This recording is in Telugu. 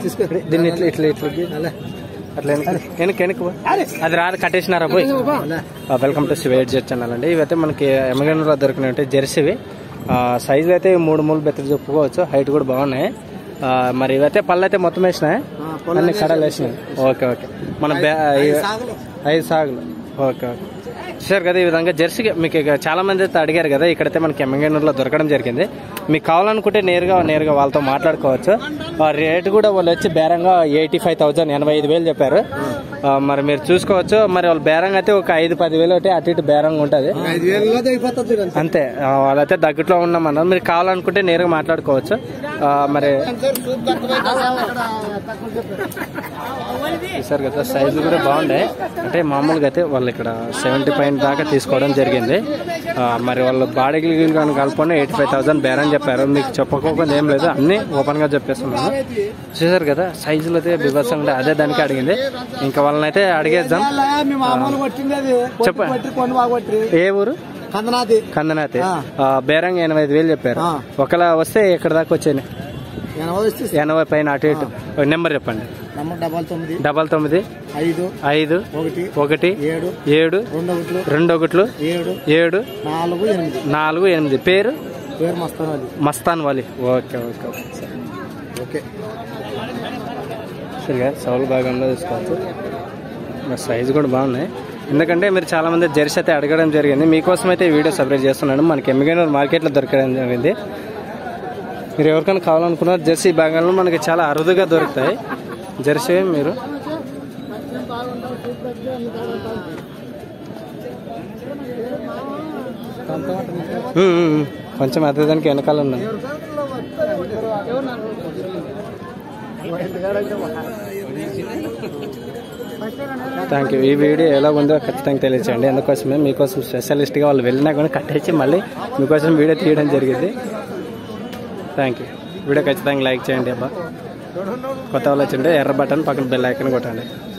తీసుకో దీన్ని ఇట్లా ఇట్లా ఇట్లా గీ. అట్లా వెనక్కి వెనక్కి వెనక్కి పో. అది రాదు కట్టేసినారా పోయి వెల్కమ్ టు శివేడ్ జెట్ ఛానల్ అండి ఇవైతే మనకి ఎమగన్లో దొరికినట్టు జెర్సీవి సైజులు అయితే మూడు మూడు బెత్తలు చెప్పుకోవచ్చు హైట్ కూడా బాగున్నాయి ఆ, మరి ఇవైతే పళ్ళు అయితే మొత్తం వేసినాయి అన్ని కడలు వేసినాయి ఓకే ఓకే మన బ్యా- ఇవి- ఐదు సాగులు ఓకే ఓకే చూసారు కదా ఈ విధంగా జెర్సీ మీకు ఇక చాలా మంది అయితే అడిగారు కదా ఇక్కడైతే మనకి ఎమ్మంగనూరులో దొరకడం జరిగింది మీకు కావాలనుకుంటే నేరుగా నేరుగా వాళ్ళతో మాట్లాడుకోవచ్చు ఆ రేటు కూడా వాళ్ళు వచ్చి బేరంగా ఎయిటీ ఫైవ్ థౌజండ్ ఎనభై ఐదు వేలు చెప్పారు ఆ, మరి మీరు చూసుకోవచ్చు మరి వాళ్ళు బేరంగా అయితే ఒక ఐదు పది వేలు ఒకటి అటు ఇటు బేరంగా ఉంటుంది ఐదు వేలలో అయిపోతుంది చూడండి అంతే ఆ, వాళ్ళైతే దగ్గట్లో ఉన్నామన్నారు మీరు కావాలనుకుంటే నేరుగా మాట్లాడుకోవచ్చు ఆ, మరి చూసారు కదా సైజు కూడా బాగుండే అంటే మామూలుగా అయితే వాళ్ళు ఇక్కడ సెవెంటీ పైన దాకా తీసుకోవడం జరిగింది ఆ, మరి వాళ్ళు బాడీకి కానీ కలుపుకొని ఎయిటీ ఫైవ్ థౌసండ్ బేరని చెప్పారు మీకు చెప్పకోకుండా ఏం లేదు అన్ని ఓపెన్ గా చెప్పేస్తున్నాను చూసారు కదా సైజులు అయితే బిభత్సంగా ఉండే. అదే దానికి అడిగింది ఇంకా వాళ్ళని అయితే అడిగేద్దాం మీ మామూలు కొట్టింది అది చెప్ప- కొట్టి కొన్ని బాగా కొట్టి ఏ ఊరు కందనాది కందనాతి ఆ. ఆ, బేరంగా ఎనభై ఐదు వేలు చెప్పారు ఆ. ఒకలా వస్తే ఇక్కడ దాకా వచ్చాయి ఎనభై వస్తే ఎనభై పైన అటు ఇటు నెంబర్ చెప్పండి నమ్మకం డబల్ తొమ్మిది డబల్ తొమ్మిది ఐదు ఐదు ఒకటి ఒకటి ఏడు ఏడు రెండు ఒకట్లు రెండు ఒకట్లు ఏడు ఏడు నాలుగు ఎనిమిది నాలుగు ఎనిమిది పేరు పేరు మస్తాను అది Mastan Vali okay okay okay సరే. ఓకే సరిగా సౌలు భాగంలో తీసుకోవచ్చు మరి సైజు కూడా బాగున్నాయి ఎందుకంటే మీరు చాలా మంది జెర్సీ అయితే అడగడం జరిగింది మీకోసం అయితే ఈ వీడియో సపరేట్ చేస్తున్నాను మనకి ఎమ్మిగనూరు మార్కెట్లో దొరకడం జరిగింది మీరు ఎవరికైనా కావాలనుకున్నారు జెర్సీ భాగంలో మనకి చాలా అరుదుగా దొరుకుతాయి జెర్సీ మీరు ఉమ్, ఉమ్, ఉమ్. కొంచెం అదే దానికి వెనకాల ఉన్నాను థ్యాంక్ యూ ఈ వీడియో ఎలా ఉందో ఖచ్చితంగా తెలియచేయండి అందుకోసమే మీకోసం స్పెషలిస్ట్గా వాళ్ళు వెళ్ళినా కూడా కట్టేసి మళ్ళీ మీకోసం వీడియో తీయడం జరిగింది థ్యాంక్ యూ వీడియో ఖచ్చితంగా లైక్ చేయండి అబ్బా కొత్త వాళ్ళు వచ్చింటే ఎర్ర బటన్ పక్కన బెల్ ఐకన్ కొట్టండి